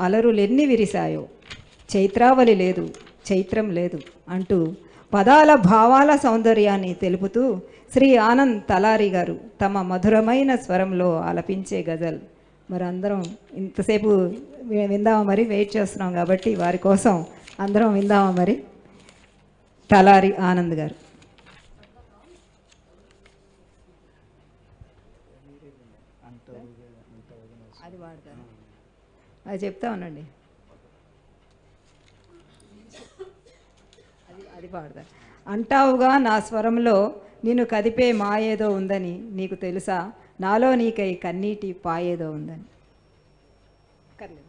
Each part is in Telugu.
అలరులెన్ని విరిశాయో చైత్రావళి లేదు చైత్రం లేదు అంటూ పదాల భావాల సౌందర్యాన్ని తెలుపుతూ శ్రీ ఆనంద్ తలారి గారు తమ మధురమైన స్వరంలో ఆలపించే గజల్ మరి అందరం ఇంతసేపు వి- విందామా మరి వెయిట్ చేస్తున్నాం కాబట్టి వారి కోసం అందరం విందామా మరి తలారి ఆనంద్ గారు అది వాడతాను అది చెప్తా ఉండండి అది అది పాడతా అంటావుగా నా స్వరంలో నిన్ను కదిపే మాయేదో ఉందని నీకు తెలుసా నాలో నీకై కన్నీటి పాయేదో ఉందని కర్లేదు.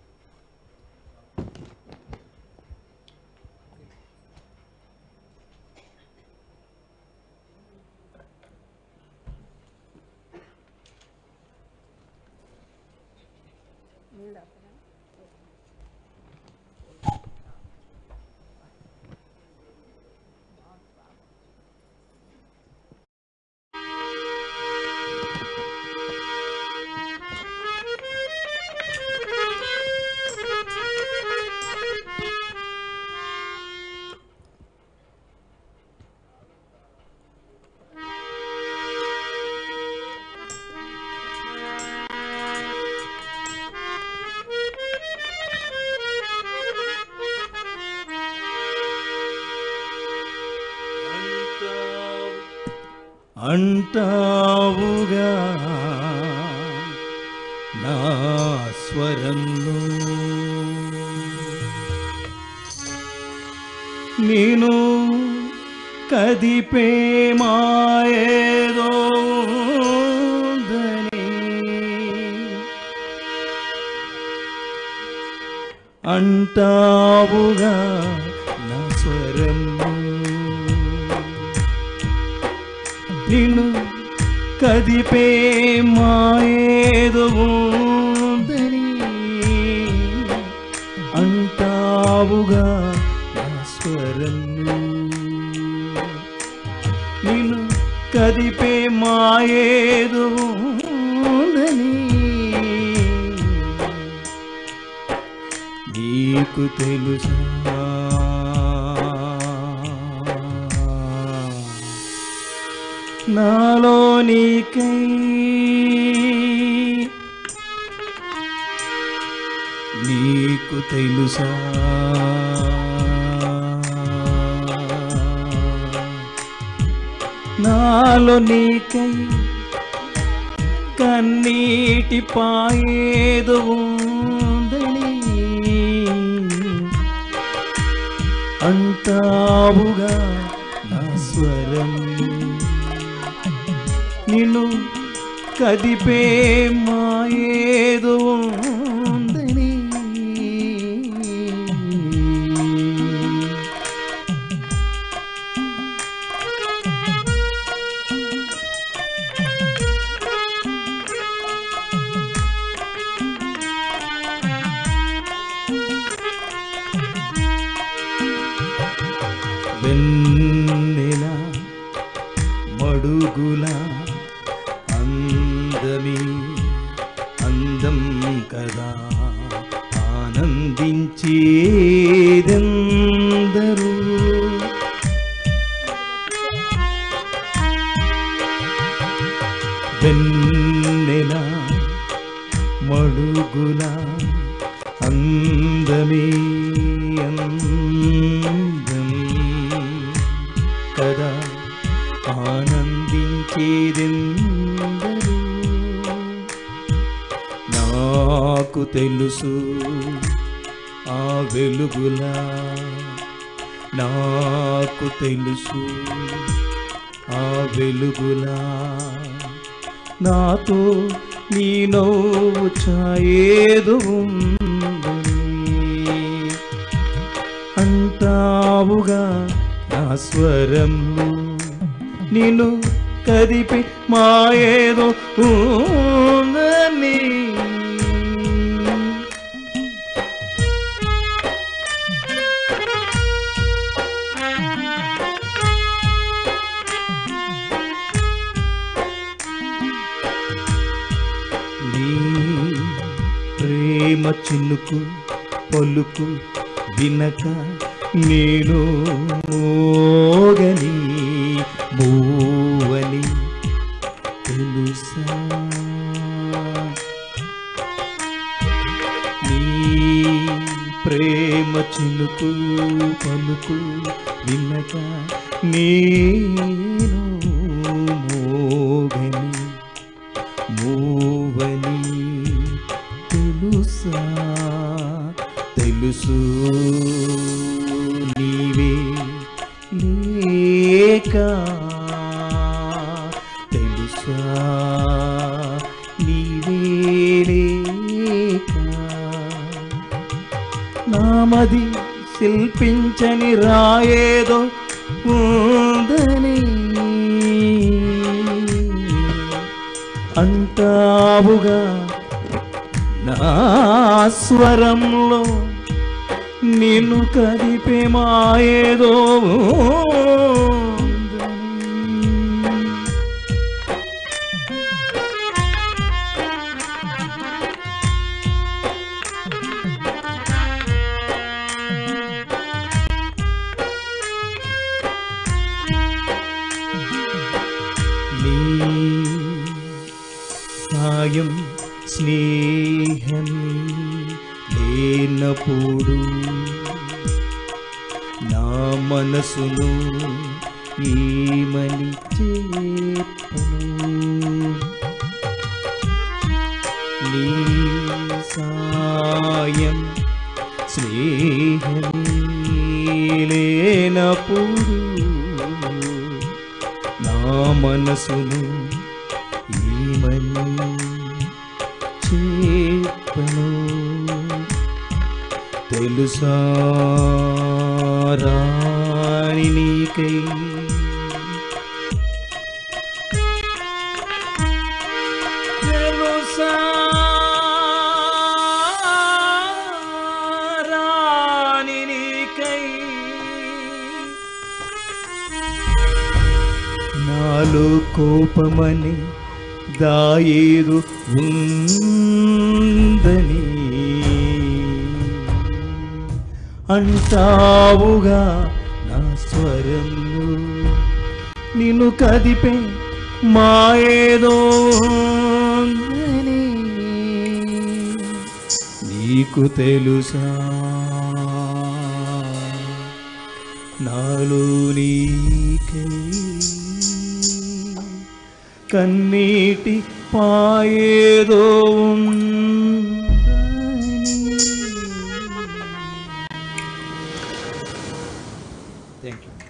అంటావుగా నా స్వరంలో నేను కదిపే మాయేదో ఉందని. అంటావుగా నా స్వరంలో నిన్ను కదిపే మాయేదో ఉందని అంటావుగా నా స్వరంలో నిన్ను కదిపే మాయేదో ఉందని నీకు తెలుసా నాలో నీకై నీకు తెలుసా నాలో నీకై కన్నీటి పాయేదు ఉందని అంటావుగా నా స్వరం నిన్ను కదిపే మాయేదో ఉందని వెన్నెల మడుగుల అందమి అందం కదా ఆనందించేదెందరూ వెన్నెల మడుగుల అందమే అందం కదా ఆనందించేదెందరూ నాకు తెలుసు ఆ వెలుగులా నాకు తెలుసు ఆ వెలుగులా నాతో నీ నవ్వు ఛాయేదు ఉందని అంటావుగా నా స్వరంలో నేను కదిపి మాయేదో ఉందని నీ ప్రేమ చినుకు పలుకు వినక నేను మోగని మూవని తెలుసా నీ ప్రేమ చినుకు పలుకు వినక నేను మోగని మూవని తెలుసా తెలుసు నీవే లేక తెలుసా నీవే లేక నామది శిల్పించని రాయేదో ఉందని అంటావుగా నా స్వరంలో నిన్ను కదిపే మాయేదో ఉందని. నీ సాయం స్నేహమే లేనప్పుడు నా మనసును ఏమని చెప్పను నీ సాయం స్నేహమే లేనప్పుడు నా మనసును ఏమని చెప్పను తెలుసా రాణి నీకై తెలుసా రాణి నీకై నాలో కోపమని దాయేదు ఉందని అంటావుగా నా స్వరంలో నిన్ను కదిపే మాయేదో ఉందని నీకు తెలుసా నాలో నీకై కన్నీటి పాయేదో థ్యాంక్ యూ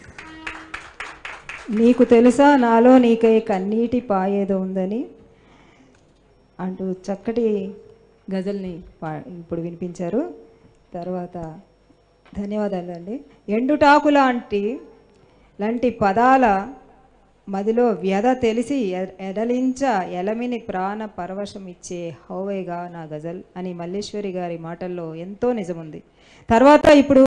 నీకు తెలుసా నాలో నీకై కన్నీటి పాయేదో ఉందని అంటూ చక్కటి గజల్ని పా ఇప్పుడు వినిపించారు తర్వాత ధన్యవాదాలు అండి ఎండుటాకు లాంటి లాంటి పదాల మదిలో వ్యధ తెలిసి ఎ- ఎడలించ ఎలమిని ప్రాణ పరవశం ఇచ్చే హోవేగా నా గజల్ అని మల్లేశ్వరి గారి మాటల్లో ఎంతో నిజముంది తర్వాత ఇప్పుడు